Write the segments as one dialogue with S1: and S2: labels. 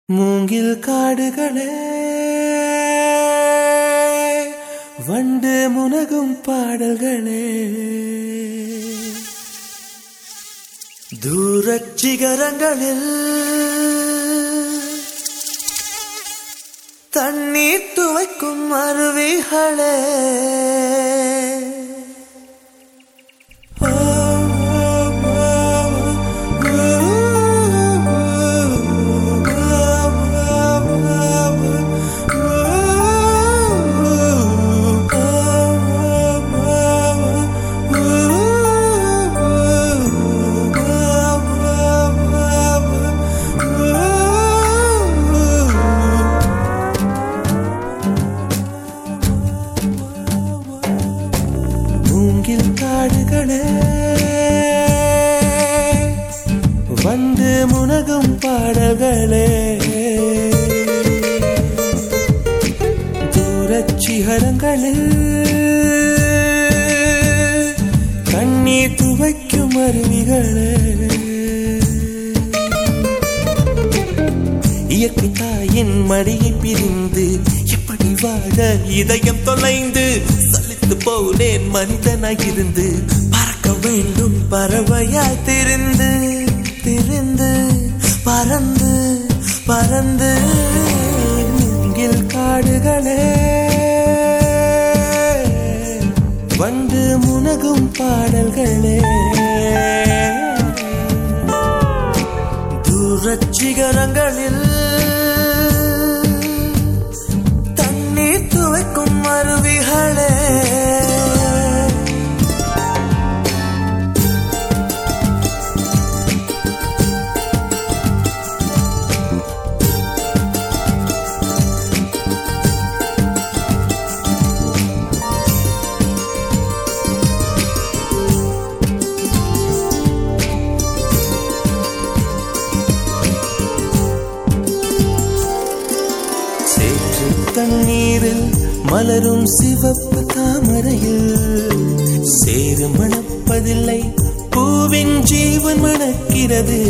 S1: மூங்கில் காடுகளே வண்டு முனகும் பாடல்களே தூரச் சிகரங்களில் தண்ணீர் துவைக்கும் அருவிகளே மூங்கில் காடுகளே வந்து முனகும் பாடல்களே தூரச் சிகரங்களில் கண்ணீர் துவைக்கும் அருவிகளே இயற்கை தாயின் மடியை பிரிந்து எப்படி வாழ இதயம் தொலைந்து சலித்து போனேன் மனிதனாயிருந்து பறக்க வேண்டும் பறவையாய் திரிந்து திரிந்து பறந்து பறந்து மூங்கில் காடுகளே வந்து முனகும் பாடல்களே தூரச் சிகரங்களில் தண்ணீர் துவைக்கும் அருவிகளே சேற்று தண்ணீரில் மலரும் சிவப்பு தாமரையில் சேறு மணப்பதில்லை பூவின் ஜீவன் மணக்கிறது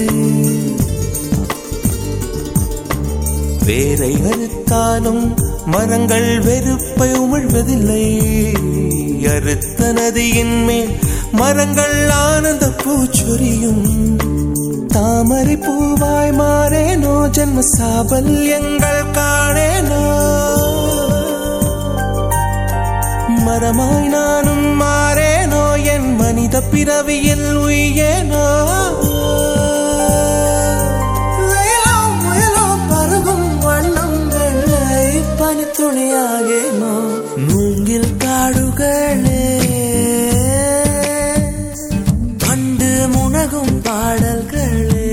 S1: வேரை அறுத்தாலும் மரங்கள் வெறுப்பை உமிழ்வதில்லை அறுத்த நதியின் மேல் மரங்கள் ஆனந்த பூச்சொரியும் தாமரை பூவாய் மாறேனோ ஜன்ம சாபல்யங்கள் காணேனோ மரமாய் நானும் மாறேனோ என் மனித பிறவியில் உயேனோ வெயிலோ முயலோ பருகும் வண்ணம் வெள்ளை பனித்துளியாகேனோ மூங்கில் காடுகளே கண்டு முனகும் பாடல்களே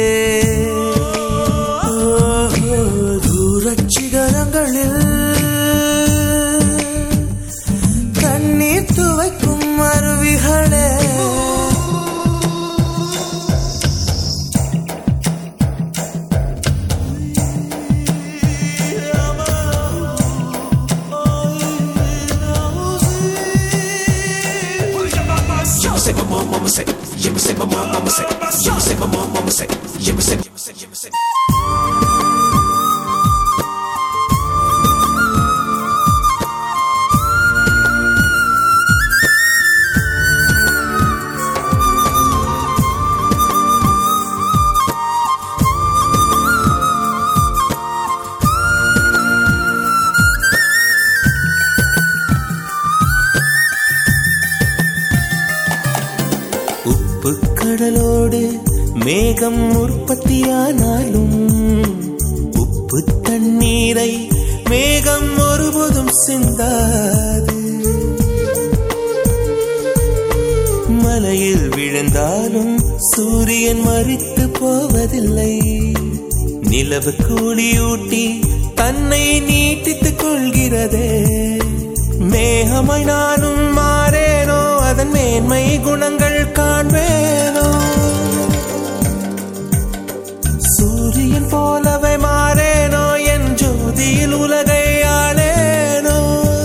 S1: ஓஹோ, தூரச் சிகரங்களில் கண்ணீர் துவைக்கும் அருவிகளே
S2: You say my mom, mama say. You say my mom, mama say. You say my mom, mama say. You say, you say, you say.
S1: உப்பு கடலோடு மேகம் உற்பத்தியானாலும் உப்பு தண்ணீரை மேகம் ஒருபோதும் சிந்தாது மலையில் விழுந்தாலும் சூரியன் மறித்து போவதில்லை நிலவு கூலியூட்டி தன்னை நீட்டித்துக் கொள்கிறதே மேகமாய் நானும் மாறேனோ அதன் மேன்மை குணங்கள் காண்பேனோ சூரியன் போலவே மாறேனோ என் ஜோதியில் உலகை ஆளேனோ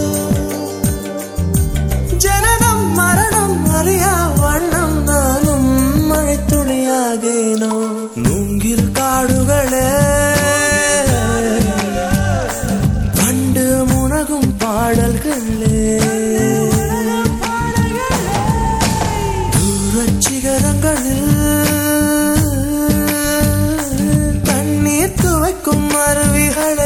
S1: ஜனனம் மரணம் அறியா வண்ணம் நானும் மழைத்துளியாகேனோ மூங்கில் காடுகளே மருவிகளே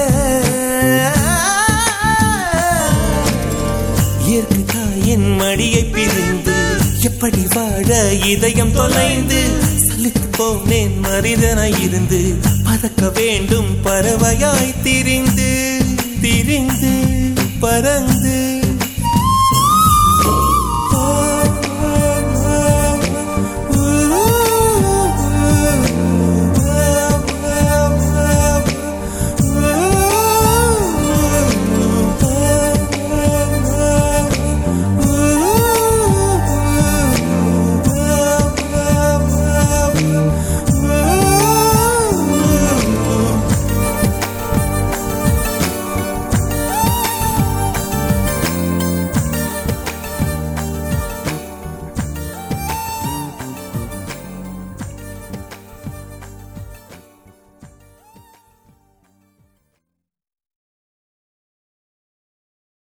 S1: இயற்கை தாயின் மடியை பிரிந்து எப்படி வாழ இதயம் தொலைந்து சலித்து போனேன் மனிதனாய் இருந்து பறக்க வேண்டும் பறவையாய் திரிந்து திரிந்து பறந்து